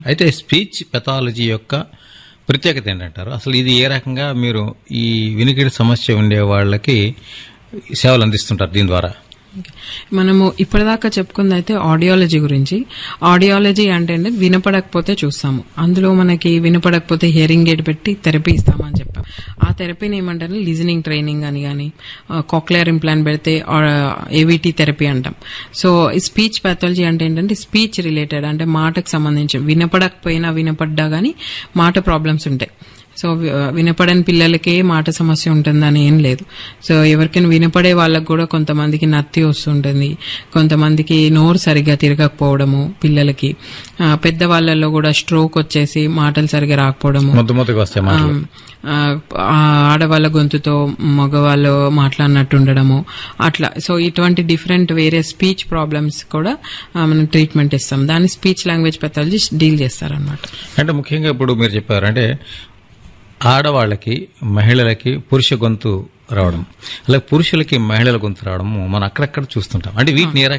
అయితే speech pathology యొక్క ప్రత్యేకత ఏంటంటారు అసలు ఇది ఏ రకంగా మీరు ఈ వినికిడి సమస్య ఉండే వాళ్ళకి సేవలు అందిస్తుంటారు దీని ద్వారా మనము ఇప్పటిదాకా చెప్పుకుంది అయితే ఆడియాలజీ గురించి ఆడియాలజీ అంటే అంటే వినపడకపోతే చూస్తాము అందులో మనకి వినపడకపోతే హియరింగ్ ఎయిడ్ పెట్టి థెరపీ ఇస్తామని చెప్పాం ఆ థెరపీని ఏమంటారు లిజనింగ్ ట్రైనింగ్ అని కానీ కాక్లియర్ ఇంప్లాంట్ పెడితే ఏవిటీ థెరపీ అంటాం సో స్పీచ్ పాథాలజీ అంటే ఏంటంటే స్పీచ్ రిలేటెడ్ అంటే మాటకు సంబంధించి వినపడకపోయినా వినపడ్డా కానీ మాట ప్రాబ్లమ్స్ ఉంటాయి సో వి- వినపడని పిల్లలకే మాట సమస్య ఉంటుందని ఏం లేదు సో ఎవరికైనా వినపడే వాళ్ళకు కూడా కొంతమందికి నత్తి వస్తుంటుంది కొంతమందికి నోరు సరిగ్గా తిరగకపోవడము పిల్లలకి ఆ, పెద్ద వాళ్ళల్లో కూడా స్ట్రోక్ వచ్చేసి మాటలు సరిగ్గా రాకపోవడము ముద్దు ముద్దగా వస్తాయి మాటలు ఆ, ఆ, ఆడవాళ్ళ గొంతుతో మగవాళ్ళు మాట్లాడినట్టు ఉండడము అట్లా సో ఇటువంటి డిఫరెంట్ వేరే స్పీచ్ ప్రాబ్లమ్స్ కూడా ఆ, మనం ట్రీట్మెంట్ ఇస్తాం దాన్ని స్పీచ్ లాంగ్వేజ్ పెథాలజీ డీల్ చేస్తారనమాట అంటే ముఖ్యంగా ఇప్పుడు మీరు చెప్పారు అంటే ఆడవాళ్ళకి మహిళలకి పురుష గొంతు రావడం అలాగే పురుషులకి మహిళల గొంతు రావడం మనం అక్కడక్కడ చూస్తుంటాం అంటే వీటిని ఏ రకంగా